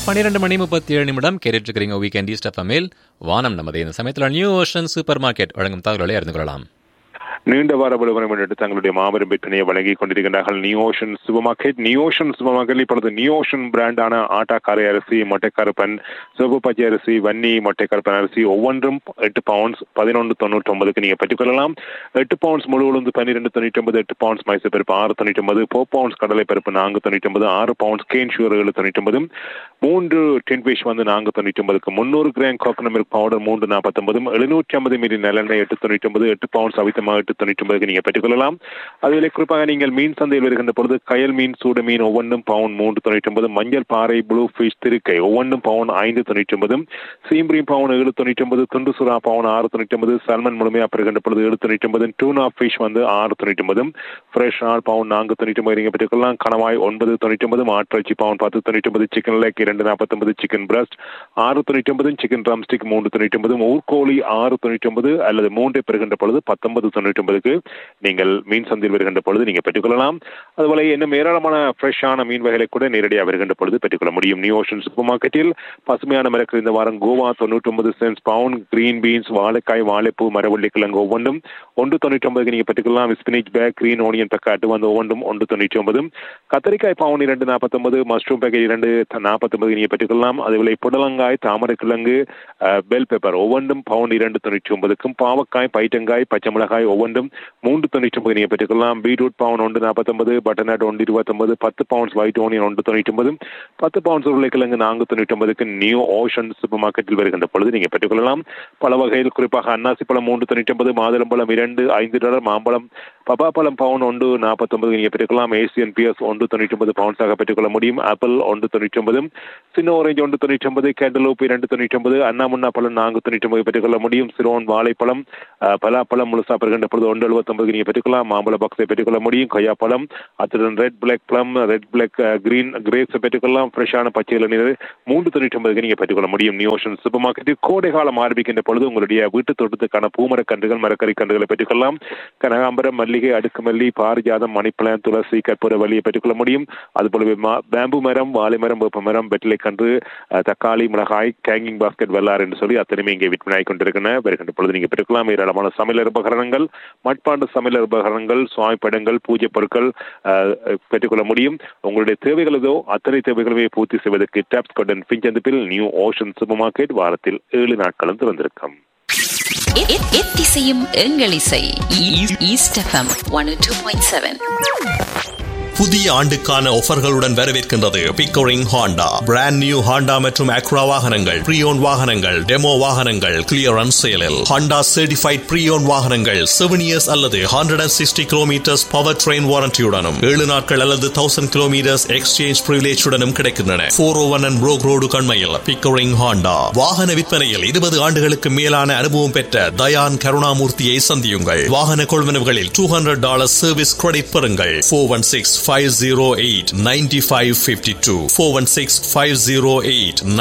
பன்னிரெண்டு மணி முப்பத்தி ஏழு நிமிடம் கேட்டுட்டு இருக்கிறீங்க வீக்கெண்ட் ஈஸ்ட் எஃப்எம்மில் வானம் நமது இந்த சமயத்தில் நியூ ஓஷன் சூப்பர் மார்க்கெட் வழங்கும் தகவல்களை அறிந்து கொள்ளலாம் நீண்ட வார விளம்பரம் முன்னிட்டு தங்களுடைய மாபெரும் விற்பனையை வழங்கி கொண்டிருக்கின்றார்கள் New Ocean supermarket New Ocean supermarket இப்பொழுது நியூ ஓஷன் பிராண்டான ஆட்டாக்காரை அரிசி மொட்டைக்கருப்பன் சிவப்பு பச்சை அரிசி வன்னி மொட்டைக்கருப்பன் அரிசி ஒவ்வொன்றும் எட்டு பவுண்ட்ஸ் பதினொன்று தொண்ணூற்றி ஒன்பதுக்கு நீங்கள் பெற்றுக்கொள்ளலாம் எட்டு பவுண்ட்ஸ் முழு உளுந்து பன்னிரெண்டு தொண்ணூற்றி ஒன்பது எட்டு பவுண்ட்ஸ் மைசூர் பருப்பு ஆறு தொண்ணூற்றி ஒன்பது ஃபோர் பவுண்ட்ஸ் கடலை பருப்பு நான்கு தொண்ணூற்றி ஒன்பது ஆறு பவுண்ட்ஸ் கேன் சுகர் ஏழு தொண்ணூற்றி ஒன்பது மூன்று டென் ஃபிஷ் வந்து நான்கு தொண்ணூற்றி ஒன்பதுக்கு முந்நூறு கிராம் கோகனட் மில்க் பவுடர் மூன்று நாற்பத்தொன்பதும் எழுநூற்றி ஐம்பது மில்லி நல்லெண்ணெய் எட்டு தொண்ணூற்றி ஒன்பது எட்டு பவுண்ட்ஸ் அவித்தமா எட்டு தொண்ணூற்றி ஒன்பதுக்கு நீங்கள் பெற்றுக்கொள்ளலாம் அதில் குறிப்பாக நீங்கள் மீன் சந்தையில் வருகின்ற பொழுது கயல் மீன் சூடு மீன் ஒவ்வொன்றும் பவுன் மூன்று தொண்ணூற்றி ஒன்பது மஞ்சள் பாறை ப்ளூ ஃபிஷ் திருக்கை ஒவ்வொன்றும் பவுன் ஐந்து தொண்ணூற்றி ஒன்பது சீம்பரி பவுன் ஏழு தொண்ணூற்றி ஒன்பது துண்டு சுறா பவுன் ஆறு தொண்ணூற்றி ஒன்பது சல்மன் முழுமையாக பெறுகின்ற பொழுது ஏழு தொண்ணூற்றி ஒன்பது டூனா ஃபிஷ் வந்து ஆறு தொண்ணூற்றி ஒன்பது ஃப்ரெஷ் ஆள் பவுன் நான்கு தொண்ணூற்றி ஒன்பது நீங்கள் பெற்றுக்கொள்ளலாம் கணவாய் ஒன்பது தொண்ணூற்றி ஒன்பது மாட்டிறைச்சி பவுன் பத்து தொண்ணூற்றி ஒன்பது சிக்கன் லெக் இரண்டு நாற்பத்தொன்பது சிக்கன் பிரஸ்ட் ஆறு தொண்ணூற்றி ஒன்பது சிக்கன் ட்ரம்ஸ்டிக் மூன்று தொண்ணூற்றி ஒன்பது ஊர்கோழி ஆறு தொண்ணூற்றி ஒன்பது அல்லது மூன்றை பெறுகின்ற பொழுது பத்தொன்பது தொண்ணூற்றி ஒன்பதுக்கு நீங்கள் மீன் சந்தையில் வருகின்ற பொழுது நீங்கள் பெற்றுக்கொள்ளலாம் அதுபோல இன்னும் ஏராளமான ஃப்ரெஷ்ஷான மீன் வகைகளை கூட நேரடியாக வருகின்ற பொழுது பெற்றுக்கொள்ள முடியும் நியூ ஓஷன் சூப்பர் மார்க்கெட்டில் பசுமையான மிளகு இந்த வாரம் கோவா தொண்ணூற்றி ஒன்பது சென்ஸ் பவுன் கிரீன் பீன்ஸ் வாழைக்காய் வாழைப்பூ மரவள்ளி கிழங்கு ஒவ்வொன்றும் ஒன்று தொண்ணூற்றி ஒன்பதுக்கு நீங்கள் பெற்றுக்கொள்ளலாம் ஸ்பினிச் பேக் கிரீன் ஓனியன் தக்காட்டு வந்து ஒவ்வொன்றும் ஒன்று தொண்ணூற்றி ஒன்பது கத்தரிக்காய் பவுன் இரண்டு நாற்பத்தொன்பது மஷ்ரூம் பேக்கெட் இரண்டு நாற்பத்தொன்பது நீங்கள் பெற்றுக்கொள்ளலாம் அதுபோல புடலங்காய் தாமரை கிழங்கு பெல் பெப்பர் ஒவ்வொன்றும் பவுன் இரண்டு தொண்ணூற்றி ஒன்பதுக்கும் பாவக்காய் பைட்டங்காய் பச்சை மிளகாய் ஒவ்வொன்றும் மூன்று தொண்ணூற்றி ஒன்பது நீங்கள் பெற்றுக்கொள்ளலாம் பீட்ரூட் பவுன் ஒன்று நாற்பத்தொன்பது பட்டர்நட் ஒன்று இருபத்தொன்பது பத்து பவுண்ட்ஸ் ஒயிட் ஓனியன் ஒன்று தொண்ணூற்றி ஒன்பது பத்து பவுண்ட்ஸ் உருளைக்கிழங்கு நான்கு தொண்ணூற்றி ஒன்பதுக்கு நியூ ஓஷன் சூப்பர் மார்க்கெட்டில் வருகின்ற பொழுது நீங்கள் பெற்றுக்கொள்ளலாம் பல வகையில் குறிப்பாக அன்னாசி பழம் மூன்று தொண்ணூற்றி ஒன்பது மாதுளம்பழம் இரண்டு ஐந்து டாலர் மாம்பழம் பப்பாப்பழம் பவுன் ஒன்று நாற்பத்தொன்பது நீங்கள் பெற்றுக்கொள்ளலாம் ஏசியன் பிஎஸ் ஒன்று தொண்ணூற்றி ஒன்பது பவுண்ட்ஸாக பெற்றுக்கொள்ள முடியும் ஆப்பிள் ஒன்று தொண்ணூற்றி ஒன்பது சின்ன ஓரஞ்சு ஒன்று தொண்ணூற்றி ஒன்பது கேண்டலோப் இரண்டு தொண்ணூற்றி ஒன்பது அண்ணாமுன்னா பழம் நான்கு தொண்ணூற்றி ஒன்பது பெற்றுக்கொள்ள முடியும் சிரோன் வாழைப்பழம் பலாப்பழம் முழுசா பெறுகின்ற பொழுது ஒன்று எழுபத்தொன்பது நீங்கள் பெற்றுக்கொள்ளலாம் மாம்பழ பாக்ஸை பெற்றுக்கொள்ள முடியும் கொய்யாப்பழம் அத்துடன் red black plum red black green கிரேப்ஸை பெற்றுக்கொள்ளலாம் ஃப்ரெஷ்ஷான பச்சை இளநீர் மூன்று தொண்ணூற்றி ஒன்பதுக்கு நீங்கள் பெற்றுக்கொள்ள முடியும் நியூ ஓஷன் சூப்பர் மார்க்கெட்டில் கோடை காலம் ஆரம்பிக்கின்ற பொழுது உங்களுடைய வீட்டு தோட்டத்துக்கான பூமரக் கன்றுகள் மரக்கறி கன்றுகளை பெற்றுக்கொள்ளலாம் கனகாம்பரம் மல்லிகை அடுக்கு மல்லி பாரிஜாதம் மணிப்பழம் துளசி கற்பூர வலியை பெற்றுக்கொள்ள முடியும் அதுபோலவே பேம்பு மரம் வாழை மரம் வேப்ப மரம் வெற்றிலை கன்று தக்காளி மிளகாய் கேங்கிங் பாஸ்கெட் வெள்ளார் என்று சொல்லி அத்தனையுமே இங்கே விற்பனை கொண்டிருக்கின்றன வருகின்ற பொழுது நீங்கள் பெற்றுக்கலாம் ஏராளமான சமையல் உபகரணங்கள் மட்பாண்டு சமையல் உபகரணங்கள் சுவாமி படங்கள் பூஜை பொருட்கள் பெற்றுக்கொள்ள முடியும் உங்களுடைய தேவைகள் ஏதோ அத்தனை தேவைகளுமே பூர்த்தி செய்வதற்கு டேப்ஸ் கொடன் பிஞ்சந்திப்பில் நியூ ஓஷன் சூப்பர் மார்க்கெட் வாரத்தில் ஏழு நாட்களும் திறந்திருக்கும் எத்திசையும் எங்கள் இசை East FM one two point seven புதிய ஆண்டுக்கான ஆஃபர்களுடன் வரவேற்கின்றது Pickering Honda brand new Honda மற்றும் அக்ரா வாகனங்கள் ப்ரீயோன் வாகனங்கள் டெமோ வாகனங்கள் கிளியரன்ஸ் சேலில் ஹாண்டா சர்டிஃபைட் ப்ரீயோன் வாகனங்கள் செவன் இயர்ஸ் அல்லது hundred and sixty kilometres powertrain வாரண்டியுடனும் ஏழு நாட்கள் அல்லது தௌசண்ட் கிலோமீட்டர்ஸ் எக்ஸ்சேஞ்ச் பிரிவிலேஜுடனும் கிடைக்கின்றன four O one and Brock road கண்மையில் Pickering Honda வாகன விற்பனையில் இருபது ஆண்டுகளுக்கு மேலான அனுபவம் பெற்ற தயான் கருணாமூர்த்தியை சந்தியுங்கள் வாகன கொள்வனவுகளில் two hundred dollar service credit பெறுங்கள் ஃபோர் ஒன் சிக்ஸ் 508 9552 416 508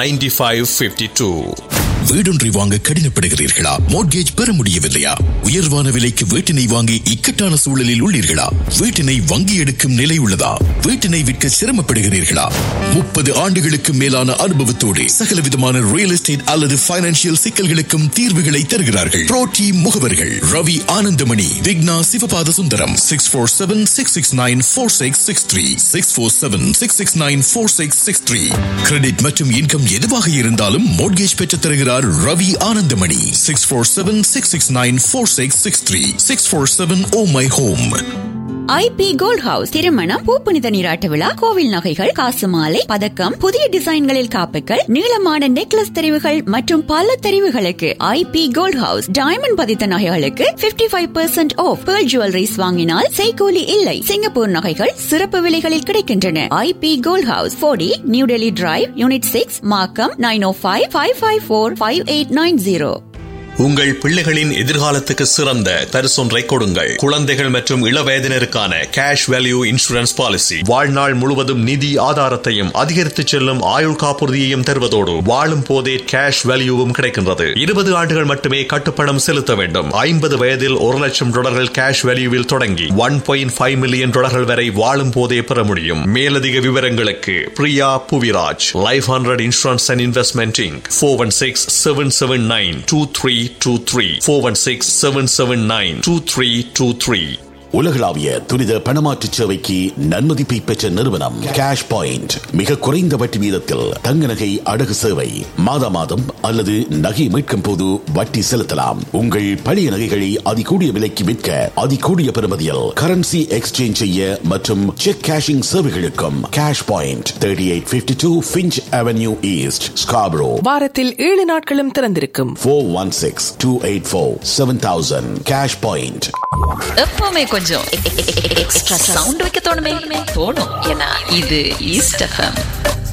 9552 வீடொன்றை வாங்க கடினப்படுகிறீர்களா மோட்கேஜ் பெற முடியவில்லையா உயர்வான விலைக்கு வீட்டினை வாங்கி இக்கட்டான சூழலில் உள்ளீர்களா வீட்டினை வங்கி எடுக்கும் நிலை உள்ளதா வீட்டினை விற்க சிரமப்படுகிறீர்களா முப்பது ஆண்டுகளுக்கு மேலான அனுபவத்தோடு சகல விதமான ரியல் எஸ்டேட் அல்லது பைனான்சியல் சிக்கல்களுக்கும் தீர்வுகளை தருகிறார்கள் புரோட்டி முகவர்கள் Ravi Anandamani Vigna Sivapatha Sundaram six four seven six six nine four six six three six four seven six six nine four six six three credit மற்றும் இன்கம் எதுவாக இருந்தாலும் மோட்கேஜ் பெற்றுத் தருகிறார் Ravi Anandamani six four seven six six nine four six six three six four seven oh my home IP Gold House திருமணம் பூப்புனித நீராட்ட விழா கோவில் நகைகள் காசு மாலை பதக்கம் புதிய டிசைன்களில் காப்புகள் நீளமான நெக்லஸ் தெரிவுகள் மற்றும் பல தெரிவுகளுக்கு ஐபி கோல்ட் ஹவுஸ் டைமண்ட் பதித்த நகைகளுக்கு fifty five percent off Pearl Jewellers வாங்கினால் செய்கூலி இல்லை சிங்கப்பூர் நகைகள் சிறப்பு விலைகளில் கிடைக்கின்றன ஐபி கோல்ட் ஹவுஸ் போடி New Delhi drive unit six Markham nine O five five five four five eight nine zero உங்கள் பிள்ளைகளின் எதிர்காலத்துக்கு சிறந்த பரிசொன்றை கொடுங்கள் குழந்தைகள் மற்றும் இளவயதினருக்கான கேஷ் வேல்யூ இன்சூரன்ஸ் பாலிசி வாழ்நாள் முழுவதும் நிதி ஆதாரத்தையும் அதிகரித்து செல்லும் ஆயுள் காப்புறுதியையும் தருவதோடு வாழும் போதே கேஷ் வேல்யூவும் கிடைக்கின்றது இருபது ஆண்டுகள் மட்டுமே கட்டுப்பணம் செலுத்த வேண்டும் ஐம்பது வயதில் ஒரு லட்சம் டாலர்கள் கேஷ் வேல்யூவில் தொடங்கி ஒன் பாயிண்ட் ஃபைவ் மில்லியன் டாலர்கள் வரை வாழும் போதே பெற முடியும் மேலதிக விவரங்களுக்கு Priya Puviraj Life Hundred insurance and investment inc four one six seven seven nine two three two three four one six seven seven nine two three two three உலகளாவிய துரித பணமாற்று சேவைக்கு நன்மதிப்பை பெற்ற நிறுவனம் கேஷ் பாயிண்ட் மிக குறைந்த வட்டி வீதத்தில் தங்க நகை அடகு சேவை மாதா மாதம் அல்லது நகை மீட்கும் போது வட்டி செலுத்தலாம் உங்கள் பழைய நகைகளை அதிகூடிய விலைக்கு விற்க அதிகூடிய பெறுமதியில் கரன்சி எக்ஸ்சேஞ்ச் செய்ய மற்றும் செக் கேஷிங் சேவைகளுக்கும் Cash Point thirty eight fifty two Finch avenue east Scarborough வாரத்தில் ஏழு நாட்களும் திறந்திருக்கும் four one six two eight four seven thousand Cash Point எப்பவுமே கொஞ்சம் எக்ஸ்ட்ரா சவுண்ட் வைக்க தோணுமே தோணும் ஏன்னா இது ஈஸ்ட் எஃப்எம்